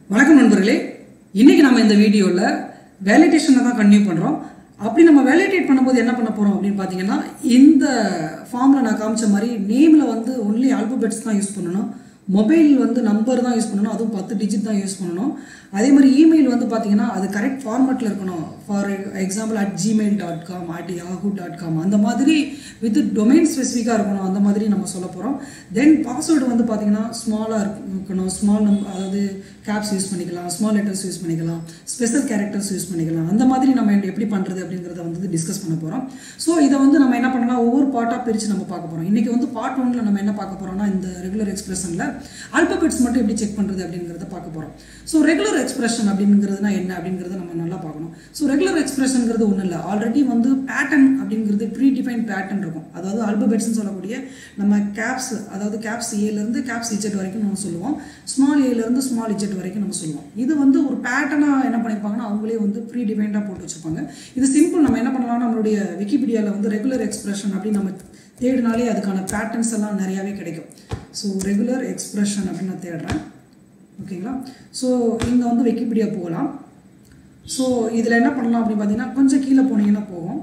வணக்கம் நண்பர்களே இன்னைக்கு நம்ம இந்த வீடியோவில் வேலிடேஷனை தான் கன்டினியூ பண்ணுறோம் அப்படி நம்ம வேலிடேட் பண்ணும்போது என்ன பண்ண போகிறோம் அப்படின்னு பார்த்தீங்கன்னா இந்த ஃபார்மில் நான் காமிச்ச மாதிரி நேமில் வந்து ஒன்லி ஆல்பபெட்ஸ் தான் யூஸ் பண்ணணும் மொபைல் வந்து நம்பர் தான் யூஸ் பண்ணணும் அதுவும் பத்து டிஜிட் தான் யூஸ் பண்ணணும் அதே மாதிரி இமெயில் வந்து பார்த்தீங்கன்னா அது கரெக்ட் ஃபார்மேட்டில் இருக்கணும் for example at Gmail dot com at Yahoo dot com அந்த மாதிரி வித் டொமைன் ஸ்பெசிஃபிக்காக இருக்கணும் அந்த மாதிரி நம்ம சொல்ல போகிறோம் தென் பாஸ்வேர்டு வந்து பார்த்தீங்கன்னா ஸ்மாலாக இருக்கணும் ஸ்மால் நம்பர் அதாவது கேப்ஸ் யூஸ் பண்ணிக்கலாம் ஸ்மால் லெட்டர்ஸ் யூஸ் பண்ணிக்கலாம் ஸ்பெஷல் கேரக்டர்ஸ் யூஸ் பண்ணிக்கலாம் அந்த மாதிரி நம்ம எப்படி பண்ணுறது அப்படிங்கிறத வந்து டிஸ்கஸ் பண்ண போகிறோம் ஸோ இதை வந்து நம்ம என்ன பண்ணலாம் ஒவ்வொரு பார்ட்டாக பிரித்து நம்ம பார்க்க போகிறோம் இன்றைக்கி வந்து பார்ட் ஒன்ல நம்ம என்ன பார்க்க போகிறோம்னா இந்த ரெகுலர் எக்ஸ்பிரஷனில் ஆல்பபெட்ஸ் மட்டும் எப்படி செக் பண்ணுறது அப்படிங்கிறத பார்க்க போகிறோம் ஸோ ரெகுலர் எக்ஸ்பிரஷன் அப்படிங்கிறதுனா என்ன அப்படிங்கிறத நம்ம நல்லா பார்க்கணும் ஸோ ரெகுலர் எக்ஸ்பிரஷனுங்கிறது ஒன்றும் இல்லை ஆல்ரெடி வந்து பேட்டர்ன் அப்படிங்கிறது ப்ரீ டிஃபைன் பேட்டர்ன் இருக்கும் அதாவது ஆல்பபெட்ஸ்னு சொல்லக்கூடிய நம்ம கேப்ஸ் அதாவது கேப்ஸ் ஏலேருந்து கேப்ஸ் இஜெட் வரைக்கும் நம்ம சொல்லுவோம் ஸ்மால் ஏலேருந்து ஸ்மால் இஜெட் வரைக்கும் நம்ம சொல்லுவோம் இது வந்து ஒரு பேட்டர்னாக என்ன பண்ணியிருப்பாங்கன்னா அவங்களே வந்து ப்ரீ டிஃபைன்டாக போட்டு வச்சுருப்பாங்க இது சிம்பிள் நம்ம என்ன பண்ணலாம்னா நம்மளுடைய விக்கிபீடியாவில் வந்து ரெகுலர் எக்ஸ்பிரஷன் அப்படின்னு நம்ம தேடினாலே அதுக்கான பேட்டர்ன்ஸ் எல்லாம் நிறையாவே கிடைக்கும் ஸோ ரெகுலர் எக்ஸ்பிரஷன் அப்படின்னு நான் தேடுறேன் ஓகேங்களா ஸோ இங்கே வந்து விக்கிபீடியா போகலாம் ஸோ இதில் என்ன பண்ணலாம் அப்படின்னு பார்த்தீங்கன்னா கொஞ்சம் கீழே போனீங்கன்னா போகும்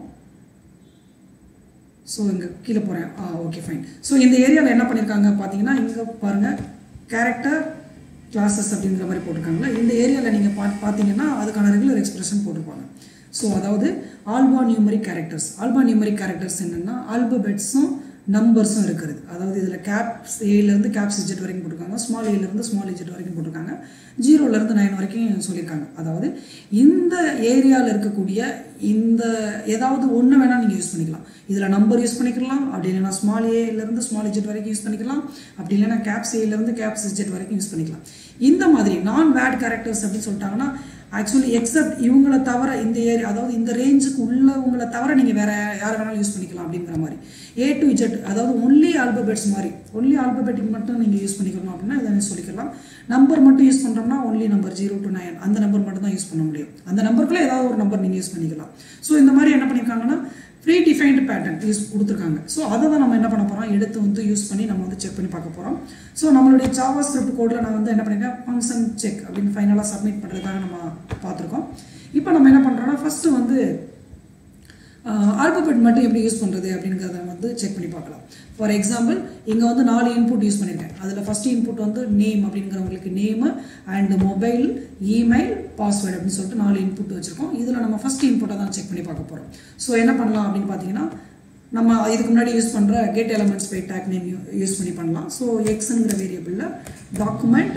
ஸோ இங்கே கீழே போகிறேன் ஆ ஓகே ஃபைன் ஸோ இந்த ஏரியாவில் என்ன பண்ணியிருக்காங்க பார்த்தீங்கன்னா இங்கே பாருங்கள் கேரக்டர் கிளாஸஸ் அப்படிங்கிற மாதிரி போட்டிருக்காங்களா இந்த ஏரியாவில் நீங்கள் பா பார்த்தீங்கன்னா அதுக்கான ரெகுலர் எக்ஸ்பிரஷன் போட்டிருப்பாங்க ஸோ அதாவது alpha numeric characters alpha numeric characters என்னென்னா ஆல்பபெட்ஸும் நம்பர்ஸும் இருக்கிறது அதாவது இதில் கேப்ஸ் ஏலேருந்து கேப்ஸ் இஜெட் வரைக்கும் போட்டிருக்காங்க ஸ்மால் ஏலேருந்து ஸ்மால் இஜெட் வரைக்கும் போட்டிருக்காங்க ஜீரோலேருந்து நைன் வரைக்கும் சொல்லியிருக்காங்க அதாவது இந்த ஏரியாவில் இருக்கக்கூடிய இந்த ஏதாவது ஒன்று வேணால் நீங்கள் யூஸ் பண்ணிக்கலாம் இதில் நம்பர் யூஸ் பண்ணிக்கலாம் அப்படி இல்லைனா ஸ்மால் ஏலேருந்து ஸ்மால் இஜெட் வரைக்கும் யூஸ் பண்ணிக்கலாம் அப்படி இல்லைனா கேப்ஸ் ஏலேருந்து கேப்ஸ் இஜெட் வரைக்கும் யூஸ் பண்ணிக்கலாம் இந்த மாதிரி நான் வேட் கேரக்டர்ஸ் அப்படின்னு சொல்லிட்டாங்கன்னா ஆக்சுவலி எக்ஸப்ட் இவங்கள தவிர இந்த ஏரியா அதாவது இந்த ரேஞ்சுக்கு உள்ளவங்கள தவிர நீங்கள் வேற யார் வேணாலும் யூஸ் பண்ணிக்கலாம் அப்படிங்கிற மாதிரி ஏ டு இஜெட் அதாவது ஒன்லி ஆல்பபெட்ஸ் மாதிரி ஒன்லி ஆல்பபெட்டிக் மட்டும் நீங்கள் யூஸ் பண்ணிக்கணும் அப்படின்னா இதை சொல்லிக்கலாம் நம்பர் மட்டும் யூஸ் பண்ணுறோம்னா only number zero to nine அந்த நம்பர் மட்டும் தான் யூஸ் பண்ண முடியும் அந்த நம்பருக்குள்ளே ஏதாவது ஒரு நம்பர் நீங்கள் யூஸ் பண்ணிக்கலாம் ஸோ இந்த மாதிரி என்ன பண்ணியிருக்காங்கன்னா ப்ரீ டிஃபைன்டு பேட்டர்ன் யூஸ் கொடுத்துருக்காங்க ஸோ அதை தான் நம்ம என்ன பண்ண போகிறோம் எடுத்து வந்து யூஸ் பண்ணி நம்ம வந்து செக் பண்ணி பார்க்க போகிறோம் ஸோ நம்மளுடைய ஜாவா ஸ்கிரிப்ட் கோடில் நான் வந்து என்ன பண்ணியிருக்கேன் ஃபங்க்ஷன் செக் அப்படின்னு ஃபைனலாக சப்மிட் பண்ணுறதுக்காக நம்ம பார்த்துருக்கோம் இப்போ நம்ம என்ன பண்ணுறோம்னா ஃபஸ்ட்டு வந்து ஆல்பபெட் மட்டும் எப்படி யூஸ் பண்ணுறது அப்படிங்கிறத வந்து செக் பண்ணி பார்க்கலாம் ஃபார் எக்ஸாம்பிள் இங்கே வந்து நாலு இன்புட் யூஸ் பண்ணியிருக்கேன் அதில் ஃபஸ்ட் இன்புட் வந்து நேம் அப்படிங்கிறவங்களுக்கு name and mobile email password அப்படின்னு சொல்லிட்டு நாலு இன்புட் வச்சுருக்கோம் இதில் நம்ம ஃபஸ்ட் இன்புட்டை தான் செக் பண்ணி பார்க்க போகிறோம் ஸோ என்ன பண்ணலாம் அப்படின்னு பார்த்தீங்கன்னா நம்ம இதுக்கு முன்னாடி யூஸ் பண்ணுற get elements by tag name use பண்ணி பண்ணலாம் ஸோ எக்ஸுங்கிற வேரியபிளில் document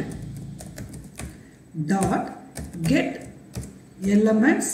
dot get elements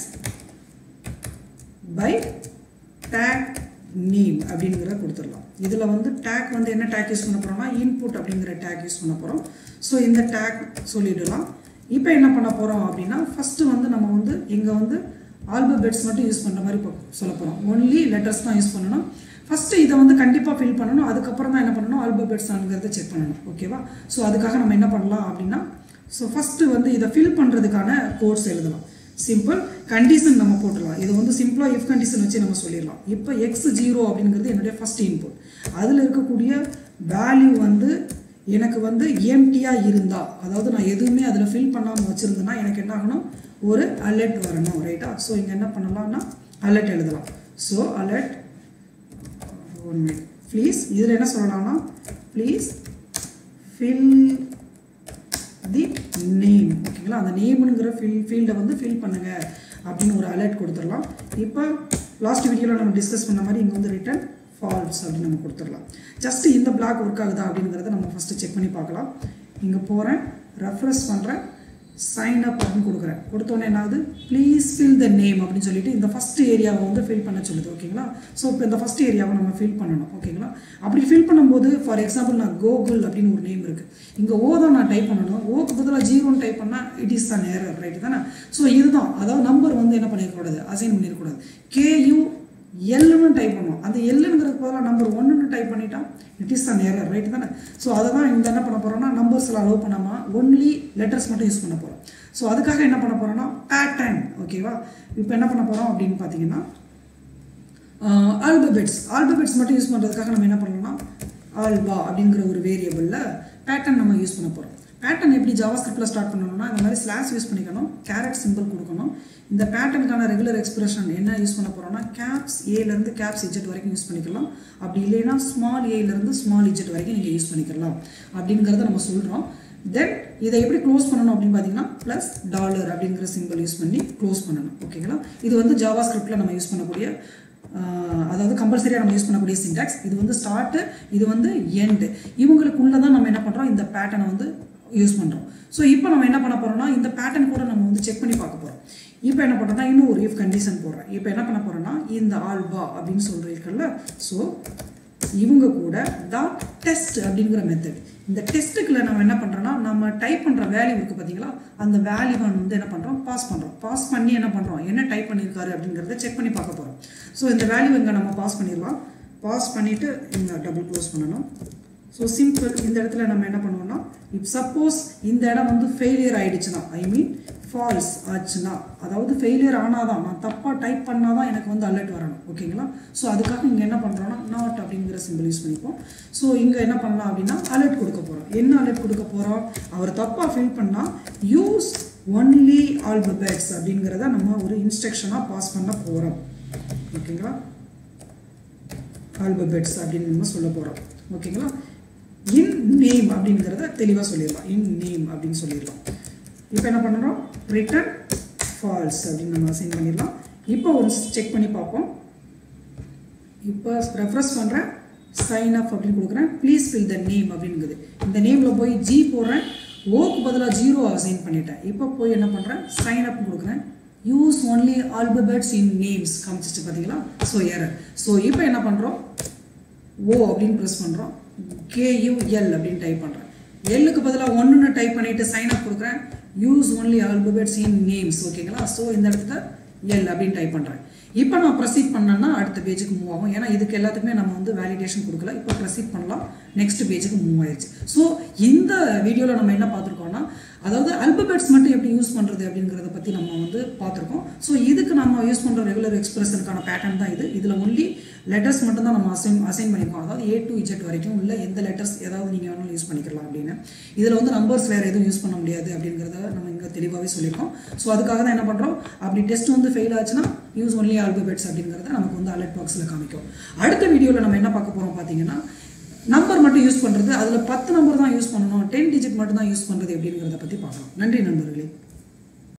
by tag name அப்படிங்கிற கொடுத்துடலாம் இதில் வந்து டேக் வந்து என்ன டேக் யூஸ் பண்ண போகிறோம்னா இன்புட் அப்படிங்கிற டேக் யூஸ் பண்ண போகிறோம் ஸோ இந்த டேக் சொல்லிடலாம் இப்போ என்ன பண்ண போகிறோம் அப்படின்னா ஃபஸ்ட்டு வந்து நம்ம வந்து இங்கே வந்து ஆல்பபெட்ஸ் மட்டும் யூஸ் பண்ணுற மாதிரி இப்போ சொல்ல போகிறோம் ஒன்லி லெட்டர்ஸ் தான் யூஸ் பண்ணணும் ஃபஸ்ட்டு இதை வந்து கண்டிப்பாக ஃபில் பண்ணணும் அதுக்கப்புறம் தான் என்ன பண்ணணும் ஆல்பபெட்ஸ் ஆனுங்கிறத செக் பண்ணணும் ஓகேவா ஸோ அதுக்காக நம்ம என்ன பண்ணலாம் அப்படின்னா ஸோ ஃபஸ்ட்டு வந்து இதை ஃபில் பண்ணுறதுக்கான கோர்ஸ் எழுதலாம் சிம்பிள் கண்டிஷன் நம்ம போட்டுடலாம் இது வந்து சிம்பிளாக இஃப் கண்டிஷன் வச்சு நம்ம சொல்லிடலாம் இப்போ எக்ஸ் ஜீரோ அப்படிங்கிறது என்னுடைய ஃபஸ்ட் இன்புட் அதில் இருக்கக்கூடிய வேல்யூ வந்து எனக்கு வந்து எம்டியாக இருந்தால் அதாவது நான் எதுவுமே அதில் ஃபில் பண்ணாமல் வச்சுருந்தேன்னா எனக்கு என்ன ஆகணும் ஒரு அலர்ட் வரணும் ரைட்டா ஸோ இங்கே என்ன பண்ணலாம்னா அலர்ட் எழுதலாம் so alert one minute please இதில் என்ன சொல்லலாம்னா ப்ளீஸ் ஃபில் தி நேம் ஓகேங்களா அந்த நேமுங்கிற ஃபில் ஃபீல்டை வந்து ஃபில் பண்ணுங்க அப்படின்னு ஒரு அலர்ட் கொடுத்துடலாம் இப்போ லாஸ்ட் வீடியோவில் நம்ம டிஸ்கஸ் பண்ண மாதிரி இங்கே வந்து ரிட்டன் ஃபால்ஸ் அப்படின்னு நம்ம கொடுத்துடலாம் ஜஸ்ட் இந்த பிளாக் ஒர்க் ஆகுதா அப்படிங்கிறத நம்ம ஃபஸ்ட்டு செக் பண்ணி பார்க்கலாம் இங்கே போகிறேன் ரெஃப்ரெஷ் பண்ணுறேன் சைன் அப் அப்படின்னு கொடுக்குறேன் கொடுத்தோன்னே என்ன ஆகுது ப்ளீஸ் ஃபில் த நேம் அப்படின்னு சொல்லிட்டு இந்த ஃபஸ்ட் ஏரியாவை வந்து ஃபில் பண்ண சொல்லுது ஓகேங்களா ஸோ இப்போ இந்த ஃபஸ்ட் ஏரியாவை நம்ம ஃபில் பண்ணணும் ஓகேங்களா அப்படி ஃபில் பண்ணும்போது ஃபார் எக்ஸாம்பிள் நான் கோகுல் அப்படின்னு ஒரு நேம் இருக்குது இங்கே ஓ தான் நான் டைப் பண்ணணும் ஓக்கு பதிலாக ஜீரோன்னு டைப் பண்ணால் இட் இஸ் தான் நேரம் ரைட்டு தானே ஸோ இதுதான் அதாவது நம்பர் வந்து என்ன பண்ணிடக்கூடாது அசைன் பண்ணிடக்கூடாது கேயூ எல்லுன்னு டைப் பண்ணுவோம் அந்த எல்லுங்கிறதுக்கு பதிலாக நம்பர் ஒன்றுன்னு டைப் பண்ணிட்டா இட் இஸ் தான் எரர் ரைட் தானே ஸோ அதை தான் இந்த என்ன பண்ண போகிறோம்னா நம்பர்ஸில் அலோவ் பண்ணாமல் ஒன்லி லெட்டர்ஸ் மட்டும் யூஸ் பண்ண போகிறோம் ஸோ அதுக்காக என்ன பண்ண போகிறோம்னா பேட்டர்ன் ஓகேவா இப்போ என்ன பண்ண போகிறோம் அப்படின்னு பார்த்தீங்கன்னா ஆல்பபெட்ஸ் ஆல்பபெட்ஸ் மட்டும் யூஸ் பண்ணுறதுக்காக நம்ம என்ன பண்ணலாம்னா ஆல்பா அப்படிங்கிற ஒரு வேரியபிளில் பேட்டர்ன் நம்ம யூஸ் பண்ண போகிறோம் பேட்டர்ன் எப்படி ஜாவா ஸ்கிரிப்டில் ஸ்டார்ட் பண்ணணும்னா இந்த மாதிரி ஸ்லாஷ் யூஸ் பண்ணிக்கணும் கேரட் சிம்பிள் கொடுக்கணும் இந்த பேட்டர்னுக்கான ரெகுலர் எக்ஸ்பிரஷன் என்ன யூஸ் பண்ண போகிறோம்னா கேப்ஸ் ஏலேருந்து கேப்ஸ் இஜெட் வரைக்கும் யூஸ் பண்ணிக்கலாம் அப்படி இல்லைன்னா ஸ்மால் ஏலேருந்து ஸ்மால் இஜெட் வரைக்கும் நீங்கள் யூஸ் பண்ணிக்கலாம் அப்படிங்கிறத நம்ம சொல்கிறோம் தென் இதை எப்படி க்ளோஸ் பண்ணணும் அப்படின்னு பார்த்தீங்கன்னா ப்ளஸ் டாலர் அப்படிங்கிற சிம்பிள் யூஸ் பண்ணி க்ளோஸ் பண்ணணும் ஓகேங்களா இது வந்து ஜாவா ஸ்கிரிப்டில் நம்ம யூஸ் பண்ணக்கூடிய ஆஹ், அதாவது கம்பல்சரியாக நம்ம யூஸ் பண்ணக்கூடிய சின்டாக்ஸ் இது வந்து ஸ்டார்ட்டு இது வந்து எண்டு இவங்களுக்குள்ளே தான் நம்ம என்ன பண்ணுறோம் இந்த பேட்டர்னை வந்து யூஸ் பண்ணுறோம் ஸோ இப்போ நம்ம என்ன பண்ண போகிறோம்னா இந்த பேட்டர்ன் கூட நம்ம வந்து செக் பண்ணி பார்க்க போகிறோம் இப்போ என்ன பண்ணுறோம்னா இன்னும் ஒரு இஃப் கண்டிஷன் போடுறேன் இப்போ என்ன பண்ண போகிறோம்னா இந்த ஆல்பா அப்படின்னு சொல்கிறீங்கல்ல ஸோ இவங்க கூட டாட் டெஸ்ட் அப்படிங்கிற மெத்தட் இந்த டெஸ்ட்டுக்குள்ள நம்ம என்ன பண்ணுறோம்னா நம்ம டைப் பண்ணுற வேல்யூ இருக்குது பார்த்தீங்களா அந்த வேல்யூவை வந்து என்ன பண்ணுறோம் பாஸ் பண்ணுறோம் பாஸ் பண்ணி என்ன பண்ணுறோம் என்ன டைப் பண்ணியிருக்காரு அப்படிங்கிறத செக் பண்ணி பார்க்க போகிறோம் ஸோ இந்த வேல்யூ இங்கே நம்ம பாஸ் பண்ணிடலாம் பாஸ் பண்ணிவிட்டு இங்கே டபுள் க்ளோஸ் பண்ணணும் ஸோ சிம்பிள் இந்த இடத்துல நம்ம என்ன பண்ணுவோம்னா இப் சப்போஸ் இந்த இடம் வந்து ஃபெயிலியர் ஆயிடுச்சுன்னா ஐ மீன் ஃபால்ஸ் ஆச்சுன்னா அதாவது ஃபெயிலியர் ஆனாதான் நான் தப்பாக டைப் பண்ணால் தான் எனக்கு வந்து அலர்ட் வரணும் ஓகேங்களா ஸோ அதுக்காக இங்கே என்ன பண்ணுறோம்னா நாட் அப்படிங்கிற சிம்பிள் யூஸ் பண்ணிப்போம் ஸோ இங்கே என்ன பண்ணலாம் அப்படின்னா அலர்ட் கொடுக்க போகிறோம் என்ன அலர்ட் கொடுக்க போகிறோம் அவர் தப்பாக ஃபில் பண்ணால் யூஸ் ஒன்லி ஆல்பபெட்ஸ் அப்படிங்கிறத நம்ம ஒரு இன்ஸ்ட்ரக்ஷனாக பாஸ் பண்ண போகிறோம் ஓகேங்களா ஆல்பபெட்ஸ் அப்படின்னு நம்ம சொல்ல போகிறோம் ஓகேங்களா இன் நேம் அப்படிங்கிறத தெளிவாக சொல்லிடலாம் இன் நேம் அப்படின்னு சொல்லிடலாம் இப்போ என்ன பண்ணுறோம் ரிட்டர்ன் ஃபால்ஸ் அப்படின்னு நம்ம அசைன் பண்ணிடலாம் இப்போ ஒரு செக் பண்ணி பார்ப்போம் இப்போ ரெஃப்ரெஷ் பண்ணுறேன் சைன் அப் அப்படின்னு கொடுக்குறேன் ப்ளீஸ் ஃபில் த நேம் அப்படிங்குது இந்த நேமில் போய் ஜி போடுறேன் ஓக்கு பதிலாக ஜீரோ அசைன் பண்ணிட்டேன் இப்போ போய் என்ன பண்ணுறேன் சைன் அப் கொடுக்குறேன் use only alphabets in names காமிச்சிச்சு பார்த்தீங்களா ஸோ எரர் ஸோ இப்போ என்ன பண்ணுறோம் ஓ அப்படின்னு ப்ரெஸ் பண்ணுறோம் கேயூஎல் அப்படின்னு டைப் பண்ணுறேன் எல்லுக்கு பதிலாக ஒன்றுன்னு டைப் பண்ணிட்டு சைன் அப் கொடுக்குறேன் use only alphabets in names ஓகேங்களா ஸோ இந்த இடத்துல எல் அப்படின்னு டைப் பண்ணுறேன் இப்போ நான் ப்ரொசீட் பண்ணேன்னா அடுத்த பேஜுக்கு மூவ் ஆகும் ஏன்னா இதுக்கு எல்லாத்துக்குமே நம்ம வந்து வேலிடேஷன் கொடுக்கல இப்போ ப்ரொசீட் பண்ணலாம் நெக்ஸ்ட் பேஜுக்கு மூவ் ஆயிடுச்சு ஸோ இந்த வீடியோவில் நம்ம என்ன பார்த்துருக்கோம்னா அதாவது அல்பபெட்ஸ் மட்டும் எப்படி யூஸ் பண்ணுறது அப்படிங்கிறத பற்றி நம்ம வந்து பார்த்துருக்கோம் ஸோ இதுக்கு நம்ம யூஸ் பண்ணுற ரெகுலர் எக்ஸ்பிரஷனுக்கான பேட்டர்ன் தான் இது இதில் ஒன்லி லெட்டர்ஸ் மட்டும் தான் நம்ம அசைன் அசைன் பண்ணிருக்கோம் அதாவது ஏ டு இஜெட் வரைக்கும் இல்லை எந்த லெட்டர்ஸ் ஏதாவது நீங்கள் வேணாலும் யூஸ் பண்ணிக்கலாம் அப்படின்னு இதில் வந்து நம்பர்ஸ் வேறு எதுவும் யூஸ் பண்ண முடியாது அப்படிங்கிறத நம்ம இங்கே தெளிவாகவே சொல்லியிருக்கோம் ஸோ அதுக்காக தான் என்ன பண்ணுறோம் அப்படி டெஸ்ட் வந்து ஃபெயில் ஆச்சுன்னா யூஸ் ஒன்லி ஆல்பபெட்ஸ் அப்படிங்கிறத நமக்கு வந்து அலர்ட் பாக்ஸில் காமிக்கும் அடுத்த வீடியோவில் நம்ம என்ன பார்க்க போகிறோம் பார்த்தீங்கன்னா நம்பர் மட்டும் யூஸ் பண்ணுறது அதில் பத்து நம்பர் தான் யூஸ் பண்ணணும் டென் டிஜிட் மட்டும் தான் யூஸ் பண்ணுறது எப்படிங்கிறத பற்றி பார்க்கலாம் நன்றி நண்பர்களே